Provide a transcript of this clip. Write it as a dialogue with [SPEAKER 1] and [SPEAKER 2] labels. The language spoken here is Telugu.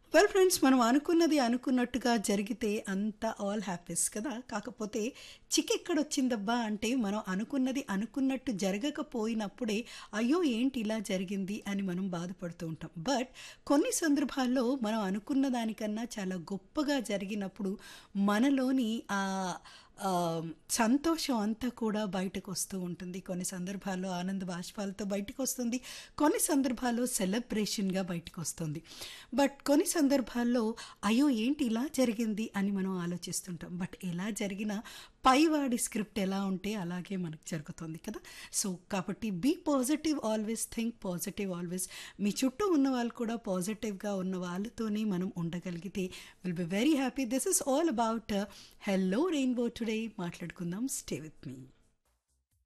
[SPEAKER 1] వెల్ ఫ్రెండ్స్ మనం అనుకున్నది అనుకున్నట్టుగా జరిగితే అంత ఆల్ హ్యాపీస్ కదా కాకపోతే చిక్ ఎక్కడొచ్చిందబ్బా అంటే మనం అనుకున్నది అనుకున్నట్టు జరగకపోయినప్పుడే అయ్యో ఏంటి ఇలా జరిగింది అని మనం బాధపడుతూ ఉంటాం బట్ కొన్ని సందర్భాల్లో మనం అనుకున్న దానికన్నా చాలా గొప్పగా జరిగినప్పుడు మనలోని ఆ ఆ, సంతోషం అంతా కూడా బయటకు వస్తూ ఉంటుంది కొన్ని సందర్భాల్లో ఆనంద బాష్పాలతో బయటకు వస్తుంది కొన్ని సందర్భాల్లో సెలబ్రేషన్గా బయటకు వస్తుంది బట్ కొన్ని సందర్భాల్లో అయ్యో ఏంటి ఇలా జరిగింది అని మనం ఆలోచిస్తుంటాం బట్ ఎలా జరిగినా పైవాడి స్క్రిప్ట్ ఎలా ఉంటే అలాగే మనకు జరుగుతుంది కదా సో కాబట్టి be positive always think positive always మీ చుట్టూ ఉన్న వాళ్ళు కూడా పాజిటివ్గా ఉన్న వాళ్ళతోనే మనం ఉండగలిగితే will be very happy this is all about hello rainbow today మాట్లాడుకుందాం స్టే విత్ మీ